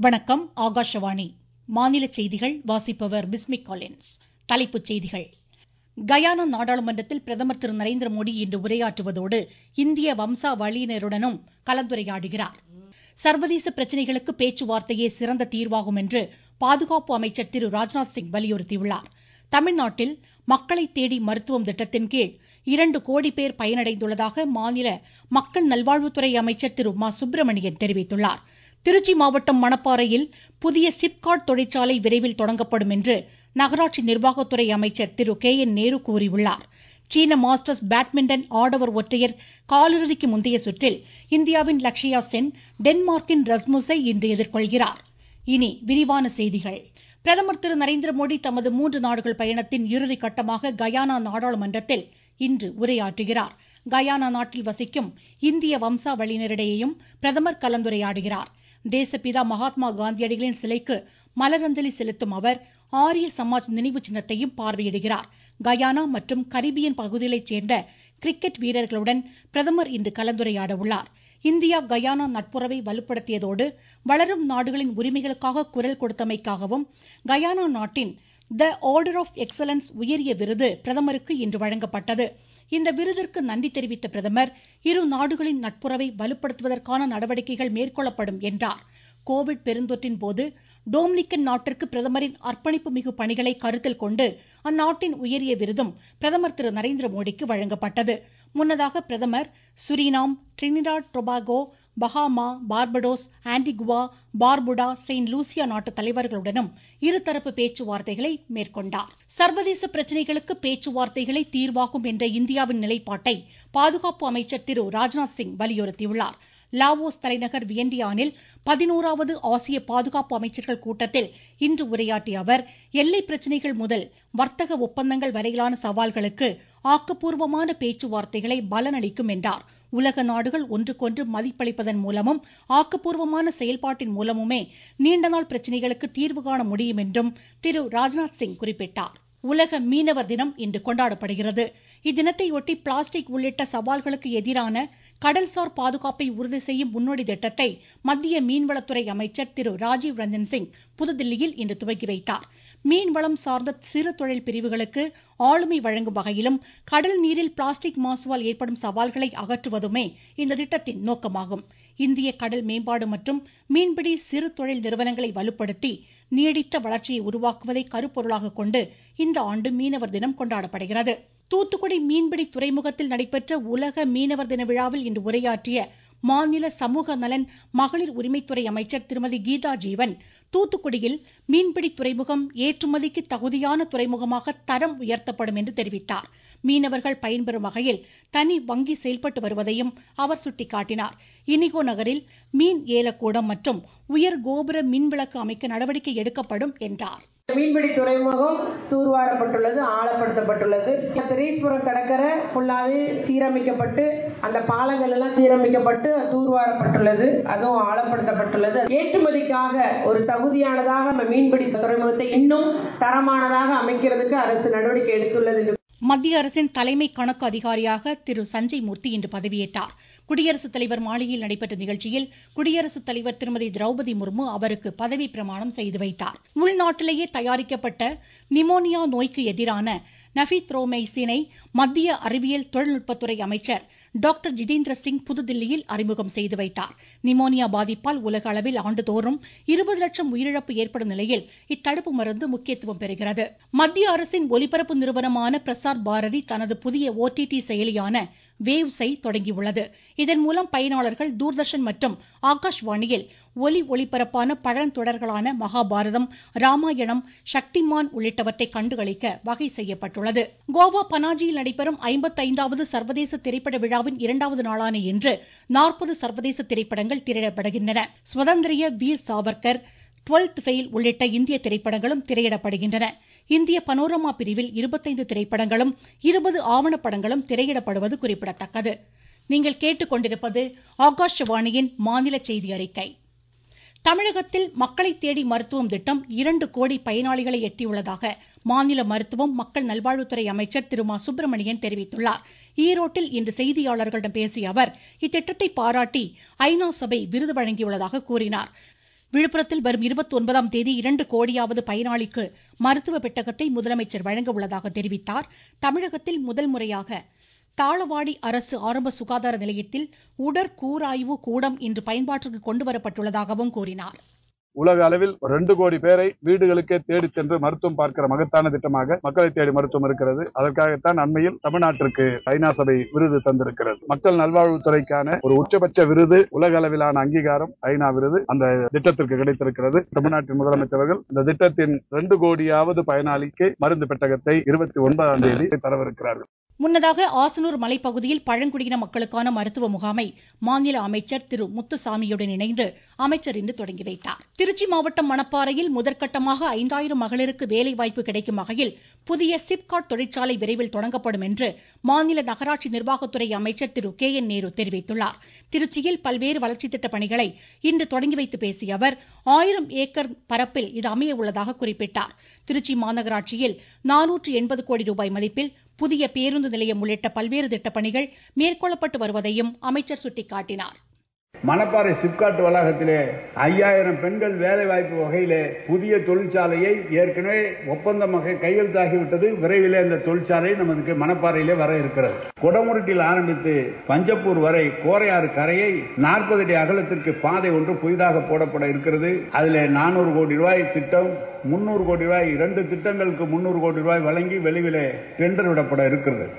வணக்கம் ஆகாஷவாணி மாநில செய்திகள் வாசிப்பவர் பிஸ்மி காலின்ஸ் தலைப்புச் செய்திகள் கயானா நாடாளுமன்றத்தில் பிரதமர் திரு நரேந்திர மோடி இன்று உரையாற்றுவதோடு இந்திய வம்சாவளியினருடனும் கலந்துரையாடுகிறார் சர்வதேச பிரச்சனைகளுக்கு பேச்சுவார்த்தையே சிறந்த தீர்வாகும் என்று பாதுகாப்பு அமைச்சர் திரு ராஜ்நாத் சிங் வலியுறுத்தியுள்ளார் தமிழ்நாட்டில் மக்களை தேடி மருத்துவம் திட்டத்தின் கீழ் இரண்டு கோடி பேர் பயனடைந்துள்ளதாக மாநில மக்கள் நல்வாழ்வுத்துறை அமைச்சர் திரு மா சுப்பிரமணியன் தெரிவித்துள்ளார் திருச்சி மாவட்டம் மணப்பாறையில் புதிய சிப்காட் தொழிற்சாலை விரைவில் தொடங்கப்படும் என்று நகராட்சி நிர்வாகத்துறை அமைச்சர் திரு கே என் நேரு கூறியுள்ளார் சீன மாஸ்டர்ஸ் பேட்மிண்டன் ஆடவர் ஒற்றையர் காலிறுதிக்கு முந்தைய சுற்றில் இந்தியாவின் லக்ஷயா சென் டென்மார்க்கின் ரஸ்முஸை இன்று எதிர்கொள்கிறார் இனி விரிவான செய்திகள் பிரதமர் திரு நரேந்திர மோடி தமது மூன்று நாடுகள் பயணத்தின் இறுதி கட்டமாக கயானா நாடாளுமன்றத்தில் இன்று உரையாற்றுகிறார் கயானா நாட்டில் வசிக்கும் இந்திய வம்சாவளியினரிடையேயும் பிரதமர் கலந்துரையாடுகிறார் தேசப்பிதா மகாத்மா காந்தியடிகளின் சிலைக்கு மலரஞ்சலி செலுத்தும் அவர் ஆரிய சமாஜ் நினைவு சின்னத்தையும் பார்வையிடுகிறார் கயானா மற்றும் கரிபியன் பகுதிகளைச் சேர்ந்த கிரிக்கெட் வீரர்களுடன் பிரதமர் இன்று கலந்துரையாட உள்ளார் இந்தியா கயானா நட்புறவை வலுப்படுத்தியதோடு வளரும் நாடுகளின் உரிமைகளுக்காக குரல் கொடுத்தமைக்காகவும் கயானா நாட்டின் த ஆர்டர் ஆஃப் எக்ஸலன்ஸ் உயரிய விருது பிரதமருக்கு இன்று வழங்கப்பட்டது இந்த விருதிற்கு நன்றி தெரிவித்த பிரதமர் இரு நாடுகளின் நட்புறவை வலுப்படுத்துவதற்கான நடவடிக்கைகள் மேற்கொள்ளப்படும் என்றார் கோவிட் பெருந்தொற்றின் போது டோம்னிக்கன் நாட்டிற்கு பிரதமரின் அர்ப்பணிப்பு மிகு பணிகளை கருத்தில் கொண்டு அந்நாட்டின் உயரிய விருதும் பிரதமர் திரு நரேந்திர மோடிக்கு வழங்கப்பட்டது முன்னதாக பிரதமர் Suriname Trinidad Tobago Bahama Barbados Antigua Barbuda Saint Lucia நாட்டு தலைவர்களுடனும் இருதரப்பு பேச்சுவார்த்தைகளை மேற்கொண்டார் சர்வதேச பிரச்சனைகளுக்கு பேச்சுவார்த்தைகளை தீர்வாகும் என்ற இந்தியாவின் நிலைப்பாட்டை பாதுகாப்பு அமைச்சர் திரு ராஜ்நாத் சிங் வலியுறுத்தியுள்ளார் லாவோஸ் தலைநகர் வியண்டியானில் பதினோராவது ஆசிய பாதுகாப்பு அமைச்சர்கள் கூட்டத்தில் இன்று உரையாற்றிய அவர் எல்லை பிரச்சனைகள் முதல் வர்த்தக ஒப்பந்தங்கள் வரையிலான சவால்களுக்கு ஆக்கப்பூர்வமான பேச்சுவார்த்தைகளை பலனளிக்கும் என்றார் உலக நாடுகள் ஒன்றுக்கொன்று மதிப்பளிப்பதன் மூலமும் ஆக்கப்பூர்வமான செயல்பாட்டின் மூலமுமே நீண்டநாள் பிரச்சனைகளுக்கு தீர்வு காண முடியும் என்றும் திரு ராஜ்நாத் சிங் குறிப்பிட்டார் உலக மீனவர் தினம் இன்று கொண்டாடப்படுகிறது இத்தினத்தையொட்டி பிளாஸ்டிக் உள்ளிட்ட சவால்களுக்கு எதிரான கடல்சார் பாதுகாப்பை உறுதி செய்யும் முன்னோடி திட்டத்தை மத்திய மீன்வளத்துறை அமைச்சர் திரு ராஜீவ் ரஞ்சன் சிங் புதுதில்லியில் இன்று துவக்கி வைத்தார் மீன்வளம் சார்ந்த சிறு தொழில் பிரிவுகளுக்கு ஆளுமை வழங்கும் வகையிலும் கடல் நீரில் பிளாஸ்டிக் மாசுவால் ஏற்படும் சவால்களை அகற்றுவதுமே இந்த திட்டத்தின் நோக்கமாகும் இந்திய கடல் மேம்பாடு மற்றும் மீன்பிடி சிறு தொழில் நிறுவனங்களை வலுப்படுத்தி நீடித்த வளர்ச்சியை உருவாக்குவதை கருப்பொருளாக கொண்டு இந்த ஆண்டு மீனவர் தினம் கொண்டாடப்படுகிறது தூத்துக்குடி மீன்பிடி துறைமுகத்தில் நடைபெற்ற உலக மீனவர் தின விழாவில் இன்று உரையாற்றிய மாநில சமூக நலன் மகளிர் உரிமைத்துறை அமைச்சர் திருமதி கீதா ஜீவன் தூத்துக்குடியில் மீன்பிடி துறைமுகம் ஏற்றுமதிக்கு தகுதியான துறைமுகமாக தரம் உயர்த்தப்படும் என்று தெரிவித்தார் மீனவர்கள் பயன்பெறும் வகையில் தனி வங்கி செயல்பட்டு வருவதையும் அவர் சுட்டிக்காட்டினார் இனிகோ நகரில் மீன் ஏலக்கூடம் மற்றும் உயர் கோபுர மின்விளக்கு அமைக்க நடவடிக்கை எடுக்கப்படும் என்றார் மீன்பிடி துறைமுகம் தூர்வாரப்பட்டுள்ளது ஆழப்படுத்தப்பட்டுள்ளது திரீஸ்புரம் கடற்கரை ஃபுல்லாவே சீரமைக்கப்பட்டு அந்த பாலங்கள் எல்லாம் சீரமைக்கப்பட்டு தூர்வாரப்பட்டுள்ளது அதுவும் ஆழப்படுத்தப்பட்டுள்ளது ஏற்றுமதிக்காக ஒரு தகுதியானதாக நம்ம மீன்பிடி துறைமுகத்தை இன்னும் தரமானதாக அமைக்கிறதுக்கு அரசு நடவடிக்கை எடுத்துள்ளது மத்திய அரசின் தலைமை கணக்கு அதிகாரியாக திரு சஞ்சய் மூர்த்தி இன்று பதவியேற்றார் குடியரசுத் தலைவர் மாளிகையில் நடைபெற்ற நிகழ்ச்சியில் குடியரசுத் தலைவர் திருமதி திரௌபதி முர்மு அவருக்கு பதவி பிரமாணம் செய்து வைத்தார் உள்நாட்டிலேயே தயாரிக்கப்பட்ட நிமோனியா நோய்க்கு எதிரான நஃபித்ரோமைசினை மத்திய அறிவியல் தொழில்நுட்பத்துறை அமைச்சர் டாக்டர் ஜிதேந்திர சிங் புதுதில்லியில் அறிமுகம் செய்து வைத்தார் நிமோனியா பாதிப்பால் உலக அளவில் ஆண்டுதோறும் இருபது லட்சம் உயிரிழப்பு ஏற்படும் நிலையில் இத்தடுப்பு மருந்து முக்கியத்துவம் பெறுகிறது மத்திய அரசின் ஒலிபரப்பு நிறுவனமான பிரசார் பாரதி தனது புதிய ஓடிடி செயலியான வேவ்ஸை தொடங்கியுள்ளது இதன் மூலம் பயனாளர்கள் தூர்தர்ஷன் மற்றும் ஆகாஷ்வாணியில் ஒலி ஒளிபரப்பான பழந்தொடர்களான மகாபாரதம் ராமாயணம் சக்திமான் உள்ளிட்டவற்றை கண்டுகளிக்க வகை செய்யப்பட்டுள்ளது கோவா பனாஜியில் நடைபெறும் ஐம்பத்தைந்தாவது சர்வதேச திரைப்பட விழாவின் இரண்டாவது நாளான இன்று நாற்பது சர்வதேச திரைப்படங்கள் திரையிடப்படுகின்றன சுதந்திரிய வீர் சாவர்கர் டுவெல்த் ஃபெயில் உள்ளிட்ட இந்திய திரைப்படங்களும் திரையிடப்படுகின்றன இந்திய பனோரமா பிரிவில் இருபத்தைந்து திரைப்படங்களும் இருபது ஆவணப்படங்களும் திரையிடப்படுவது குறிப்பிடத்தக்கது நீங்கள் கேட்டுக்கொண்டிருப்பது ஆகாஷவாணியின் மாநில செய்தி அறிக்கை தமிழகத்தில் மக்களை தேடி மருத்துவம் திட்டம் இரண்டு கோடி பயனாளிகளை எட்டியுள்ளதாக மாநில மருத்துவம் மக்கள் நல்வாழ்வுத்துறை அமைச்சர் திரு மா சுப்பிரமணியன் தெரிவித்துள்ளார் ஈரோட்டில் இன்று செய்தியாளர்களிடம் பேசிய அவர் இத்திட்டத்தை பாராட்டி ஐநா சபை விருது வழங்கியுள்ளதாக கூறினார் விழுப்புரத்தில் வரும் இருபத்தி ஒன்பதாம் தேதி இரண்டு கோடியாவது பயனாளிக்கு மருத்துவ பெட்டகத்தை முதலமைச்சர் வழங்க உள்ளதாக தெரிவித்தார் தமிழகத்தில் முதல் முறையாக தாளவாடி அரசு ஆரம்ப சுகாதார நிலையத்தில் உடற்கூராய்வு கூடம் இன்று பயன்பாட்டிற்கு கொண்டுவரப்பட்டுள்ளதாகவும் கூறினார் உலக அளவில் ரெண்டு கோடி பேரை வீடுகளுக்கே தேடி சென்று மருத்துவம் பார்க்கிற மகத்தான திட்டமாக மக்களை தேடி மருத்துவம் இருக்கிறது அதற்காகத்தான் அண்மையில் தமிழ்நாட்டிற்கு ஐநா சபை விருது தந்திருக்கிறது மக்கள் நல்வாழ்வுத்துறைக்கான ஒரு உச்சபட்ச விருது உலக அளவிலான அங்கீகாரம் ஐநா விருது அந்த திட்டத்திற்கு கிடைத்திருக்கிறது தமிழ்நாட்டின் முதலமைச்சர்கள் இந்த திட்டத்தின் ரெண்டு கோடியாவது பயனாளிக்கு மருந்து பெட்டகத்தை இருபத்தி ஒன்பதாம் தேதி தரவிருக்கிறார்கள் முன்னதாக ஆசனூர் மலைப்பகுதியில் பழங்குடியின மக்களுக்கான மருத்துவ முகாமை மாநில அமைச்சர் திரு முத்துசாமியுடன் இணைந்து அமைச்சர் இன்று தொடங்கி வைத்தார் திருச்சி மாவட்டம் மணப்பாறையில் முதற்கட்டமாக ஐந்தாயிரம் மகளிருக்கு வேலைவாய்ப்பு கிடைக்கும் வகையில் புதிய சிப்காட் தொழிற்சாலை விரைவில் தொடங்கப்படும் என்று மாநில நகராட்சி நிர்வாகத்துறை அமைச்சர் திரு கே என் நேரு தெரிவித்துள்ளார் திருச்சியில் பல்வேறு வளர்ச்சித் திட்டப் பணிகளை இன்று தொடங்கி வைத்து பேசிய அவர் ஆயிரம் ஏக்கர் பரப்பில் இது அமைய உள்ளதாக குறிப்பிட்டார் திருச்சி மாநகராட்சியில் நானூற்று எண்பது கோடி ரூபாய் மதிப்பில் புதிய பேருந்து நிலையம் உள்ளிட்ட பல்வேறு திட்டப்பணிகள் மேற்கொள்ளப்பட்டு வருவதையும் அமைச்சர் சுட்டிக்காட்டினார் மணப்பாறை சிப்காட் வளாகத்திலே ஐயாயிரம் பெண்கள் வேலை வாய்ப்பு வகையிலே புதிய தொழிற்சாலையை ஏற்கனவே ஒப்பந்தம் கையெழுத்தாகிவிட்டது விரைவிலே இந்த தொழிற்சாலை நமக்கு மணப்பாறையிலே வர இருக்கிறது குடமுருட்டில் ஆரம்பித்து பஞ்சப்பூர் வரை கோரையாறு கரையை நாற்பது அடி அகலத்திற்கு பாதை ஒன்று புதிதாக போடப்பட இருக்கிறது அதிலே நானூறு கோடி ரூபாய் திட்டம் முன்னூறு கோடி ரூபாய் இரண்டு திட்டங்களுக்கு முன்னூறு கோடி ரூபாய் வழங்கி வெளிவிலே டெண்டர் விடப்பட இருக்கிறது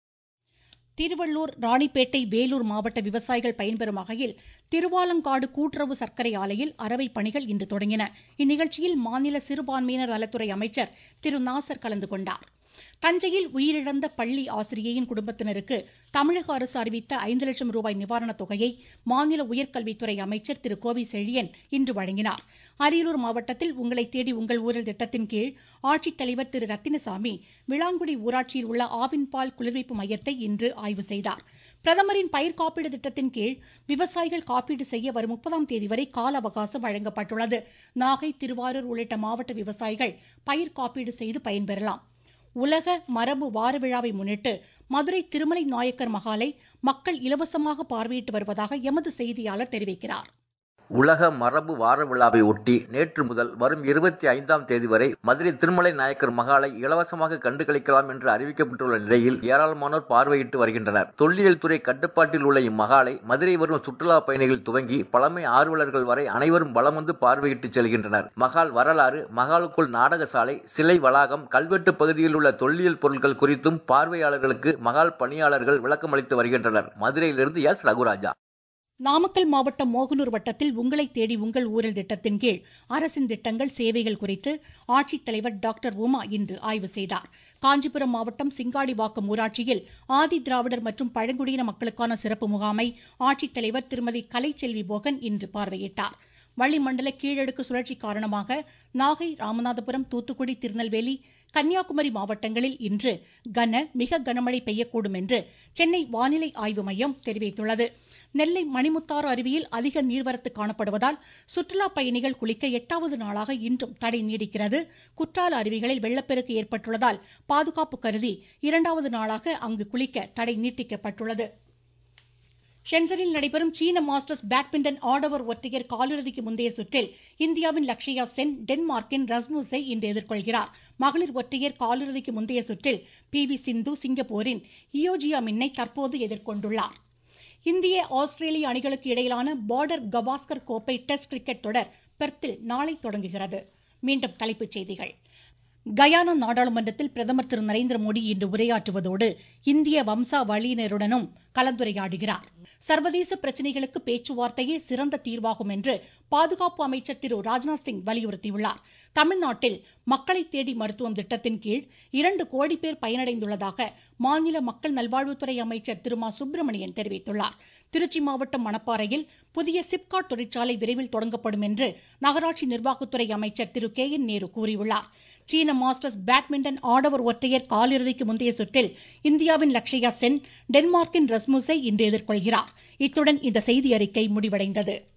திருவள்ளூர் ராணிப்பேட்டை வேலூர் மாவட்ட விவசாயிகள் பயன்பெறும் வகையில் திருவாலங்காடு கூட்டுறவு சர்க்கரை ஆலையில் அறவை பணிகள் இன்று தொடங்கின இந்நிகழ்ச்சியில் மாநில சிறுபான்மையினர் நலத்துறை அமைச்சர் திரு நாசர் கலந்து கொண்டார் தஞ்சையில் உயிரிழந்த பள்ளி ஆசிரியையின் குடும்பத்தினருக்கு தமிழக அரசு அறிவித்த ஐந்து லட்சம் ரூபாய் நிவாரணத் தொகையை மாநில உயர்கல்வித்துறை அமைச்சர் திரு கோவி செழியன் இன்று வழங்கினார் அரியலூர் மாவட்டத்தில் உங்களை தேடி உங்கள் ஊரில் திட்டத்தின் கீழ் ஆட்சித்தலைவர் திரு ரத்தினசாமி விளாங்குடி ஊராட்சியில் உள்ள ஆவின்பால் குளிர்விப்பு மையத்தை இன்று ஆய்வு செய்தார் பிரதமரின் பயிர் காப்பீடு திட்டத்தின் கீழ் விவசாயிகள் காப்பீடு செய்ய வரும் முப்பதாம் தேதி வரை கால அவகாசம் வழங்கப்பட்டுள்ளது நாகை திருவாரூர் உள்ளிட்ட மாவட்ட விவசாயிகள் பயிர் காப்பீடு செய்து பயன்பெறலாம் உலக மரபு வார விழாவை முன்னிட்டு மதுரை திருமலை நாயக்கர் மகாலை மக்கள் இலவசமாக பார்வையிட்டு வருவதாக எமது செய்தியாளர் தெரிவிக்கிறார் உலக மரபு வார விழாவை ஒட்டி நேற்று முதல் வரும் இருபத்தி ஐந்தாம் தேதி வரை மதுரை திருமலை நாயக்கர் மகாலை இலவசமாக கண்டு கழிக்கலாம் என்று அறிவிக்கப்பட்டுள்ள நிலையில் ஏராளமானோர் பார்வையிட்டு வருகின்றனர் தொல்லியல் துறை கட்டுப்பாட்டில் உள்ள இம்மகாலை மதுரை வரும் சுற்றுலா பயணிகள் துவங்கி பழமை ஆர்வலர்கள் வரை அனைவரும் வலம் வந்து பார்வையிட்டு செல்கின்றனர் மகால் வரலாறு மகாலுக்குள் நாடகசாலை சிலை வளாகம் கல்வெட்டு பகுதியில் உள்ள தொல்லியல் பொருட்கள் குறித்தும் பார்வையாளர்களுக்கு மகால் பணியாளர்கள் விளக்கமளித்து வருகின்றனர் மதுரையிலிருந்து எஸ் ரகுராஜா நாமக்கல் மாவட்டம் மோகனூர் வட்டத்தில் உங்களை தேடி உங்கள் ஊரில் திட்டத்தின் கீழ் அரசின் திட்டங்கள் சேவைகள் குறித்து ஆட்சித்தலைவர் டாக்டர் உமா இன்று ஆய்வு செய்தார் காஞ்சிபுரம் மாவட்டம் சிங்காடிவாக்கம் ஊராட்சியில் ஆதி திராவிடர் மற்றும் பழங்குடியின மக்களுக்கான சிறப்பு முகாமை ஆட்சித்தலைவர் திருமதி கலைச்செல்வி போகன் இன்று பார்வையிட்டார் வளிமண்டல கீழடுக்கு சுழற்சி காரணமாக நாகை ராமநாதபுரம் தூத்துக்குடி திருநெல்வேலி கன்னியாகுமரி மாவட்டங்களில் இன்று கன மிக கனமழை பெய்யக்கூடும் என்று சென்னை வானிலை ஆய்வு மையம் தெரிவித்துள்ளது நெல்லை மணிமுத்தாறு அருவியில் அதிக நீர்வரத்து காணப்படுவதால் சுற்றுலா பயணிகள் குளிக்க எட்டாவது நாளாக இன்றும் தடை நீடிக்கிறது குற்றால அருவிகளில் வெள்ளப்பெருக்கு ஏற்பட்டுள்ளதால் பாதுகாப்பு கருதி இரண்டாவது நாளாக அங்கு குளிக்க தடை நீட்டிக்கப்பட்டுள்ளது ஷென்சனில் நடைபெறும் சீன மாஸ்டர்ஸ் பேட்மிண்டன் ஆடவர் ஒற்றையர் காலிறுதிக்கு முந்தைய சுற்றில் இந்தியாவின் லக்ஷயா சென் டென்மார்க்கின் ரஸ்முஸை இன்று எதிர்கொள்கிறார் மகளிர் ஒற்றையர் காலிறுதிக்கு முந்தைய சுற்றில் பி வி சிந்து சிங்கப்பூரின் இயோஜியா மின்னை தற்போது எதிர்கொண்டுள்ளார் இந்திய ஆஸ்திரேலிய அணிகளுக்கு இடையிலான பார்டர் கவாஸ்கர் கோப்பை டெஸ்ட் கிரிக்கெட் தொடர் பெர்த்தில் நாளை தொடங்குகிறது மீண்டும் தலைப்புச் செய்திகள் கயானா நாடாளுமன்றத்தில் பிரதமர் திரு நரேந்திர மோடி இன்று உரையாற்றுவதோடு இந்திய வம்சாவளியினருடனும் கலந்துரையாடுகிறார் சர்வதேச பிரச்சினைகளுக்கு பேச்சுவார்த்தையே சிறந்த தீர்வாகும் என்று பாதுகாப்பு அமைச்சர் திரு ராஜ்நாத் சிங் வலியுறுத்தியுள்ளார் தமிழ்நாட்டில் மக்களை தேடி மருத்துவம் திட்டத்தின் கீழ் இரண்டு கோடி பேர் பயனடைந்துள்ளதாக மாநில மக்கள் நல்வாழ்வுத்துறை அமைச்சர் திரு மா சுப்பிரமணியன் தெரிவித்துள்ளார் திருச்சி மாவட்டம் மணப்பாறையில் புதிய சிப்காட் தொழிற்சாலை விரைவில் தொடங்கப்படும் என்று நகராட்சி நிர்வாகத்துறை அமைச்சர் திரு கே என் நேரு கூறியுள்ளார் சீன மாஸ்டர்ஸ் பேட்மிண்டன் ஆடவர் ஒற்றையர் காலிறுதிக்கு முந்தைய சுற்றில் இந்தியாவின் லக்ஷயா சென் டென்மார்க்கின் ரஸ்முஸை இன்று எதிர்கொள்கிறார் இத்துடன் இந்த செய்தி அறிக்கை முடிவடைந்தது